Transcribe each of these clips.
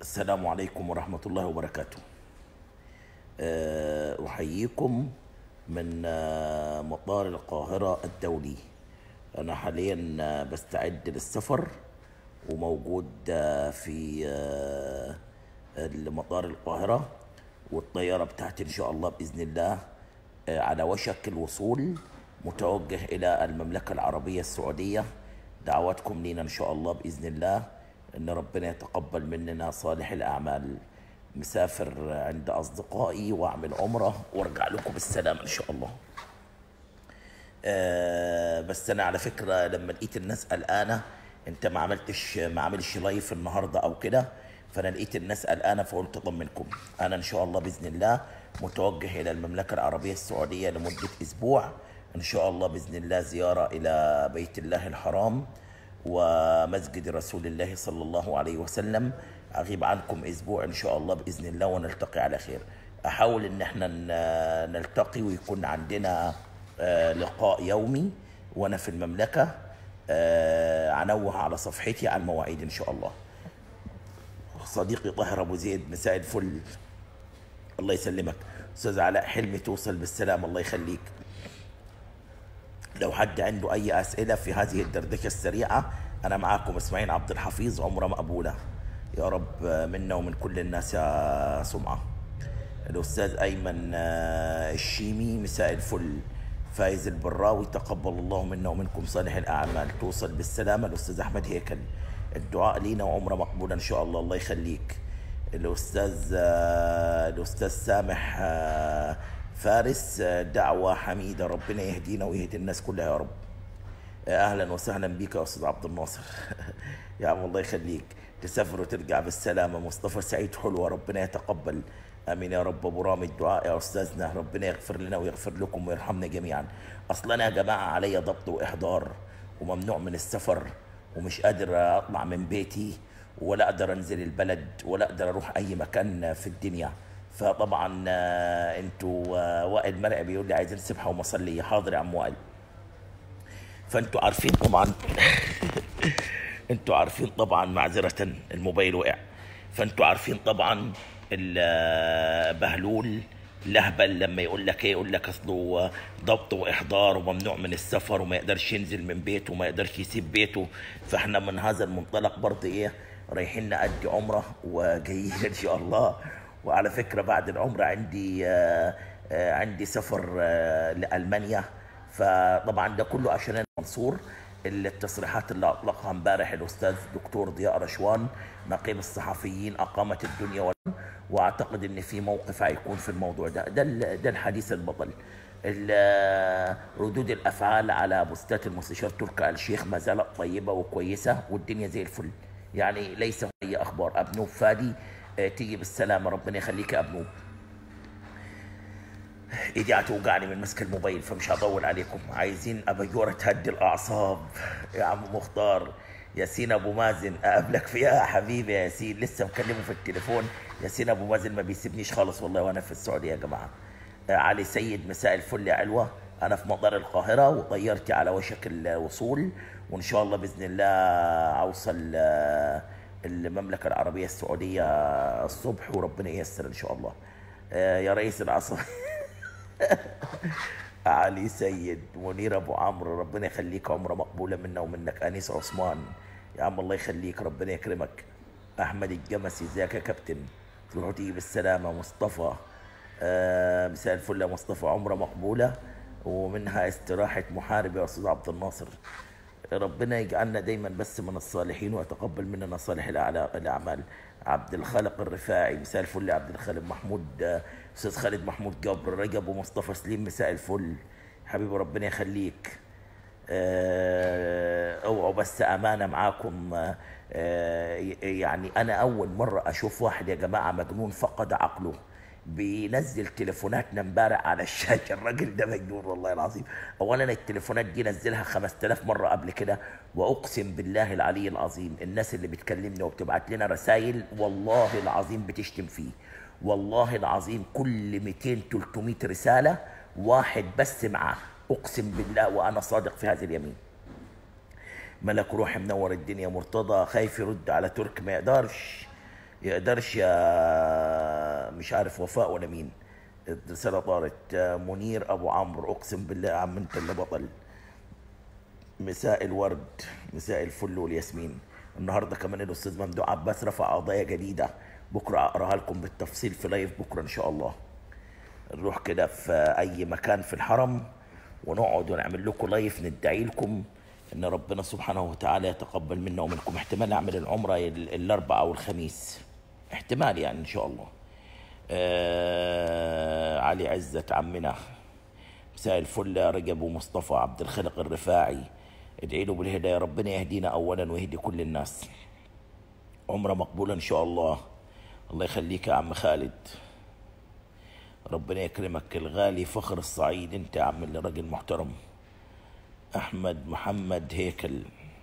السلام عليكم ورحمة الله وبركاته آه، أحييكم من آه، مطار القاهرة الدولي أنا حاليا آه، بستعد للسفر وموجود آه، في آه، المطار القاهرة والطيارة بتاعتي إن شاء الله بإذن الله آه، على وشك الوصول متوجه إلى المملكة العربية السعودية دعواتكم لينا إن شاء الله بإذن الله إن ربنا يتقبل مننا صالح الأعمال مسافر عند أصدقائي وأعمل عمرة وأرجع لكم بالسلام إن شاء الله آه، بس انا على فكره لما لقيت الناس قلقانه انت ما عملتش ما عملش لايف النهارده او كده فانا لقيت الناس قلقانه فقلت اطمنكم انا ان شاء الله باذن الله متوجه الى المملكه العربيه السعوديه لمده اسبوع ان شاء الله باذن الله زياره الى بيت الله الحرام ومسجد رسول الله صلى الله عليه وسلم اغيب عنكم اسبوع ان شاء الله باذن الله ونلتقي على خير احاول ان احنا ن- نلتقي ويكون عندنا آه، لقاء يومي وانا في المملكه آه، انوه على صفحتي على المواعيد ان شاء الله صديقي طاهر ابو زيد مساء الفل الله يسلمك استاذ علاء حلمي توصل بالسلام الله يخليك لو حد عنده اي اسئله في هذه الدردشه السريعه انا معاكم اسماعيل عبد الحفيظ عمره مقبوله يا رب منا ومن كل الناس يا سمعه الاستاذ ايمن آه، الشيمي مساء الفل فايز البراوي تقبل الله منا ومنكم صالح الاعمال توصل بالسلامه الاستاذ احمد هيكل الدعاء لينا وعمره مقبوله ان شاء الله الله يخليك الاستاذ آه، الاستاذ سامح آه، فارس آه، دعوه حميده ربنا يهدينا ويهدي الناس كلها يا رب اهلا وسهلا بك يا استاذ عبد الناصر يا عم الله يخليك تسافر وترجع بالسلامه مصطفى سعيد حلوه ربنا يتقبل امين يا رب ابو رامي الدعاء يا استاذنا ربنا يغفر لنا ويغفر لكم ويرحمنا جميعا اصلا انا يا جماعه عليا ضبط واحضار وممنوع من السفر ومش قادر اطلع من بيتي ولا اقدر انزل البلد ولا اقدر اروح اي مكان في الدنيا فطبعا آه، انتوا آه، وائل مرعي بيقول لي عايزين سبحه ومصليه حاضر يا عم وائل فانتوا عارفين طبعا انتوا عارفين طبعا معذرة الموبايل وقع فانتوا عارفين طبعا ال- بهلول لهبل لما يقول لك ايه يقول لك اصله ضبط واحضار وممنوع من السفر وما يقدرش ينزل من بيته وما يقدرش يسيب بيته فاحنا من هذا المنطلق برضه ايه رايحين نأدي عمره وجايين ان شاء الله وعلى فكره بعد العمره عندي آه، آه، عندي سفر آه، لالمانيا فطبعا ده كله عشان أنا منصور التصريحات اللي اطلقها امبارح الاستاذ دكتور ضياء رشوان نقيب الصحفيين اقامت الدنيا وال... واعتقد ان في موقف هيكون في الموضوع ده ده ال- ده الحديث البطل ال- ردود الافعال على بوستات المستشار تركي آل الشيخ ما زالت طيبه وكويسه والدنيا زي الفل يعني ليس اي اخبار ابنوب فادي آه، تيجي بالسلامه ربنا يخليك يا ابنوب ايدي هتوجعني من مسك الموبايل فمش هطول عليكم عايزين اباجوره تهدي الاعصاب يا عم مختار ياسين ابو مازن اقابلك فيها يا حبيبي يا ياسين لسه مكلمه في التليفون ياسين ابو مازن ما بيسيبنيش خالص والله وانا في السعوديه يا جماعه آه، علي سيد مساء الفل يا علوه انا في مطار القاهره وطيارتي على وشك الوصول وان شاء الله باذن الله اوصل آه، المملكه العربيه السعوديه الصبح وربنا ييسر ان شاء الله آه، يا رئيس العصر علي سيد منير ابو عمرو ربنا يخليك عمره مقبوله منا ومنك انيس عثمان يا عم الله يخليك ربنا يكرمك احمد الجمسي ازيك يا كابتن تروحوا تيجي بالسلامه مصطفى آه مساء الفل يا مصطفى عمره مقبوله ومنها استراحه محارب يا استاذ عبد الناصر ربنا يجعلنا دايما بس من الصالحين ويتقبل مننا صالح الأعلا- الاعمال عبد الخالق الرفاعي مساء الفل يا عبد الخالق محمود آه، استاذ خالد محمود جبر رجب ومصطفى سليم مساء الفل حبيبي ربنا يخليك آه، اوعوا بس امانه معاكم آه، آه، يعني انا اول مره اشوف واحد يا جماعه مجنون فقد عقله بينزل تليفوناتنا امبارح على الشاشه الراجل ده مجنون والله العظيم اولا التليفونات دي نزلها 5000 مره قبل كده واقسم بالله العلي العظيم الناس اللي بتكلمني وبتبعت لنا رسائل والله العظيم بتشتم فيه والله العظيم كل 200 300 رساله واحد بس معاه اقسم بالله وانا صادق في هذا اليمين ملك روحي منور الدنيا مرتضى خايف يرد على ترك ما يقدرش يقدرش يا مش عارف وفاء ولا مين الرسالة طارت منير أبو عمرو أقسم بالله يا عم أنت اللي بطل مساء الورد مساء الفل والياسمين النهارده كمان الاستاذ ممدوح عباس رفع قضايا جديده بكره اقراها لكم بالتفصيل في لايف بكره ان شاء الله نروح كده في اي مكان في الحرم ونقعد ونعمل لكم لايف ندعي لكم ان ربنا سبحانه وتعالى يتقبل منا ومنكم احتمال اعمل العمره ال- الاربعاء او الخميس احتمال يعني ان شاء الله آه علي عزت عمنا مساء الفل يا رجب ومصطفى عبد الخالق الرفاعي ادعي له بالهدايه ربنا يهدينا اولا ويهدي كل الناس عمره مقبوله ان شاء الله الله يخليك يا عم خالد ربنا يكرمك الغالي فخر الصعيد انت يا عم اللي راجل محترم احمد محمد هيكل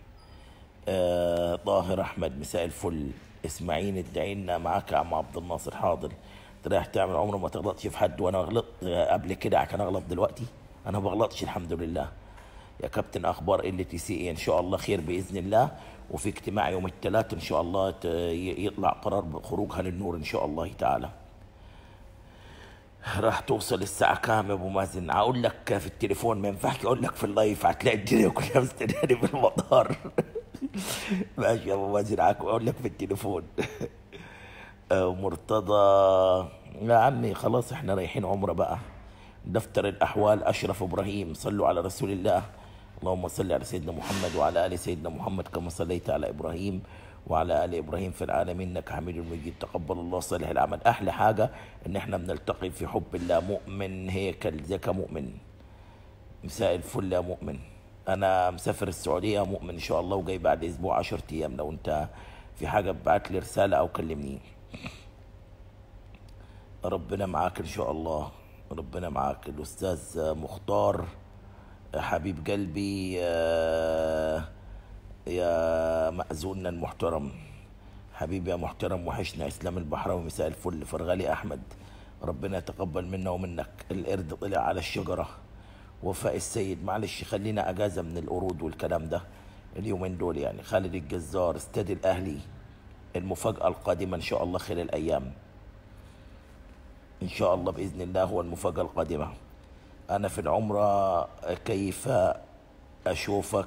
آه طاهر احمد مساء الفل اسماعيل ادعي لنا معاك يا عم عبد الناصر حاضر انت رايح تعمل عمره ما تغلطش في حد وانا غلطت قبل كده عشان اغلط دلوقتي انا ما بغلطش الحمد لله يا كابتن اخبار ال تي سي ان شاء الله خير باذن الله وفي اجتماع يوم الثلاث ان شاء الله ت- ي- يطلع قرار بخروجها للنور ان شاء الله تعالى راح توصل الساعة كام يا ابو مازن؟ اقول لك في التليفون ما ينفعش اقول لك في اللايف هتلاقي الدنيا كلها مستنياني في المطار ماشي يا ابو مازن اقول لك في التليفون آه، مرتضى يا عمي خلاص احنا رايحين عمرة بقى دفتر الأحوال أشرف إبراهيم صلوا على رسول الله اللهم صل على سيدنا محمد وعلى آل سيدنا محمد كما صليت على إبراهيم وعلى آل إبراهيم في العالمين إنك حميد مجيد تقبل الله صالح العمل أحلى حاجة إن إحنا بنلتقي في حب الله مؤمن هيكل زكا مؤمن مساء الفل يا مؤمن انا مسافر السعوديه يا مؤمن ان شاء الله وجاي بعد اسبوع 10 ايام لو انت في حاجه ابعت لي رساله او كلمني ربنا معاك ان شاء الله ربنا معاك الاستاذ مختار حبيب قلبي يا- يا مأذوننا المحترم حبيبي يا محترم وحشنا اسلام البحراوي مساء الفل فرغالي احمد ربنا يتقبل منا ومنك القرد طلع على الشجره وفاء السيد معلش خلينا اجازه من القرود والكلام ده اليومين دول يعني خالد الجزار استاد الاهلي المفاجاه القادمه ان شاء الله خلال الايام ان شاء الله باذن الله هو المفاجاه القادمه انا في العمره كيف اشوفك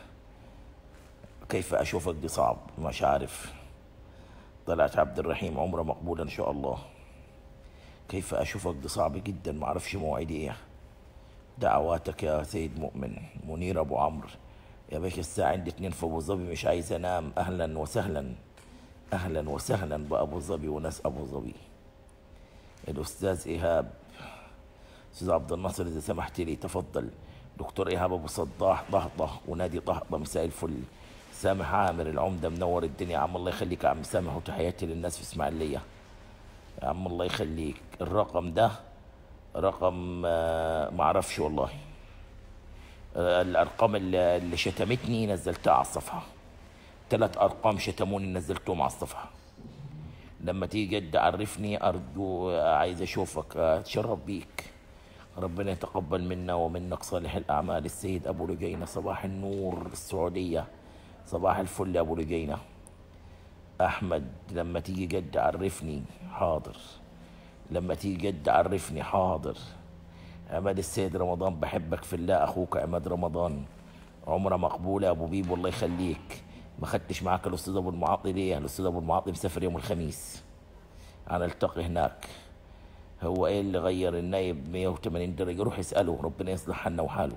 كيف اشوفك دي صعب مش عارف طلعت عبد الرحيم عمره مقبوله ان شاء الله كيف اشوفك دي صعب جدا ما اعرفش مواعيدي ايه دعواتك يا سيد مؤمن منير ابو عمرو يا باشا الساعه عندي اتنين في ابو ظبي مش عايز انام اهلا وسهلا اهلا وسهلا بابو ظبي وناس ابو ظبي الاستاذ ايهاب استاذ عبد الناصر اذا سمحت لي تفضل دكتور ايهاب ابو صداح طهطه ونادي طهطه مساء الفل سامح عامر العمده منور الدنيا يا عم الله يخليك يا عم سامح وتحياتي للناس في اسماعيليه يا عم الله يخليك الرقم ده رقم آه، معرفش والله آه، الارقام اللي اللي شتمتني نزلتها على الصفحه ثلاث ارقام شتموني نزلتهم على الصفحه لما تيجي جد عرفني ارجو آه، عايز اشوفك آه، اتشرف بيك ربنا يتقبل منا ومنك صالح الاعمال السيد ابو رجينه صباح النور السعوديه صباح الفل يا ابو رجينه احمد لما تيجي جد عرفني حاضر لما تيجي جد عرفني حاضر عماد السيد رمضان بحبك في الله اخوك عماد رمضان عمره مقبوله يا ابو بيب والله يخليك ما خدتش معاك الاستاذ ابو المعاطي ليه الاستاذ ابو المعاطي مسافر يوم الخميس هنلتقي هناك هو ايه اللي غير النايب 180 درجه روح اساله ربنا يصلح حالنا وحاله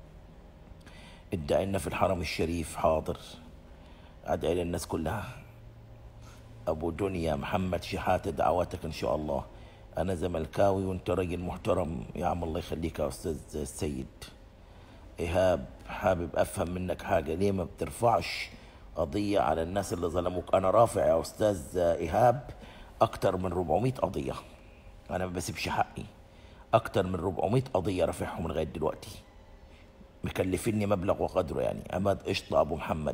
ادعي لنا في الحرم الشريف حاضر ادعي للناس كلها ابو دنيا محمد شحاته دعواتك ان شاء الله انا زملكاوي وانت راجل محترم يا عم الله يخليك يا استاذ السيد ايهاب حابب افهم منك حاجه ليه ما بترفعش قضيه على الناس اللي ظلموك انا رافع يا استاذ ايهاب اكتر من 400 قضيه انا ما بسيبش حقي اكتر من 400 قضيه رافعهم لغايه دلوقتي مكلفيني مبلغ وقدره يعني عماد قشطه ابو محمد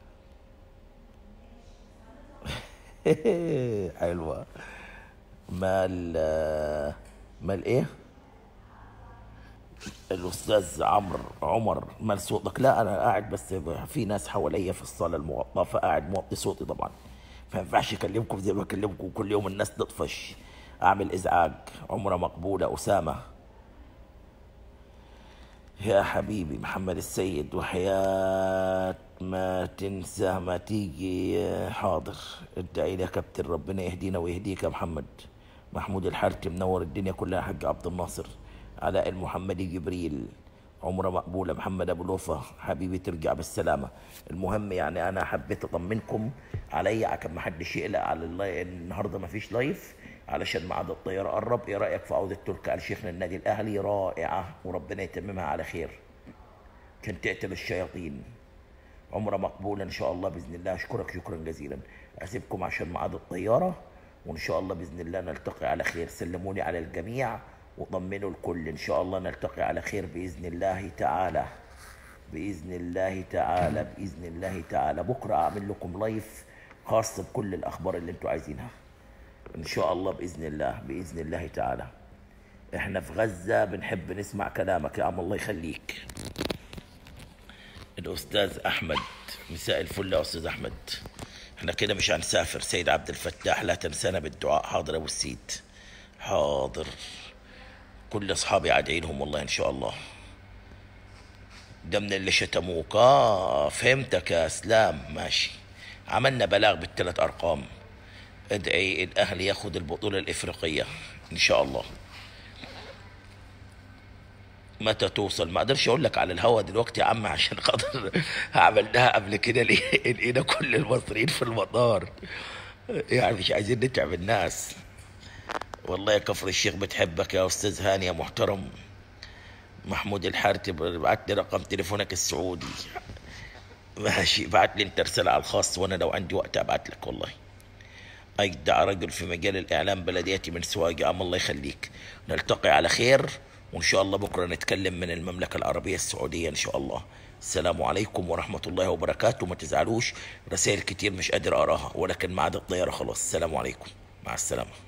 حلوة مال مال ايه الاستاذ عمرو عمر مال صوتك لا انا قاعد بس في ناس حواليا في الصاله المغطاه فقاعد موطي صوتي طبعا ما ينفعش اكلمكم زي ما اكلمكم كل يوم الناس تطفش اعمل ازعاج عمره مقبوله اسامه يا حبيبي محمد السيد وحياة ما تنسى ما تيجي حاضر ادعي لي يا كابتن ربنا يهدينا ويهديك يا محمد محمود الحارتي منور الدنيا كلها حاج عبد الناصر علاء المحمدي جبريل عمره مقبولة محمد أبو لوفة حبيبي ترجع بالسلامة المهم يعني أنا حبيت أطمنكم عليا عشان ما حدش يقلق على اللاي... النهاردة ما فيش لايف علشان ميعاد الطيارة قرب إيه رأيك في عودة تركي آل شيخ للنادي الأهلي رائعة وربنا يتممها على خير كان تقتل الشياطين عمره مقبولة إن شاء الله بإذن الله أشكرك شكرا جزيلا أسيبكم عشان ميعاد الطيارة وإن شاء الله بإذن الله نلتقي على خير سلموني على الجميع وطمنوا الكل إن شاء الله نلتقي على خير بإذن الله تعالى بإذن الله تعالى بإذن الله تعالى بكرة أعمل لكم لايف خاص بكل الأخبار اللي أنتوا عايزينها إن شاء الله بإذن الله بإذن الله تعالى إحنا في غزة بنحب نسمع كلامك يا عم الله يخليك الأستاذ أحمد مساء الفل يا أستاذ أحمد احنا كده مش هنسافر سيد عبد الفتاح لا تنسانا بالدعاء حاضر يا ابو السيد حاضر كل اصحابي ادعي لهم والله ان شاء الله ده من اللي شتموك اه فهمتك يا اسلام ماشي عملنا بلاغ بالثلاث ارقام ادعي الاهلي ياخد البطوله الافريقيه ان شاء الله متى توصل ما اقدرش اقول لك على الهوا دلوقتي يا عم عشان خاطر عملناها قبل كده ليه لقينا كل المصريين في المطار يعني مش عايزين نتعب الناس والله يا كفر الشيخ بتحبك يا استاذ هاني يا محترم محمود الحارتي بعت لي رقم تليفونك السعودي ماشي بعت لي انت رساله على الخاص وانا لو عندي وقت ابعت لك والله اجدع رجل في مجال الاعلام بلدياتي من سواق يا عم الله يخليك نلتقي على خير وان شاء الله بكره نتكلم من المملكه العربيه السعوديه ان شاء الله السلام عليكم ورحمه الله وبركاته ما تزعلوش رسائل كتير مش قادر اقراها ولكن ميعاد الطياره خلاص السلام عليكم مع السلامه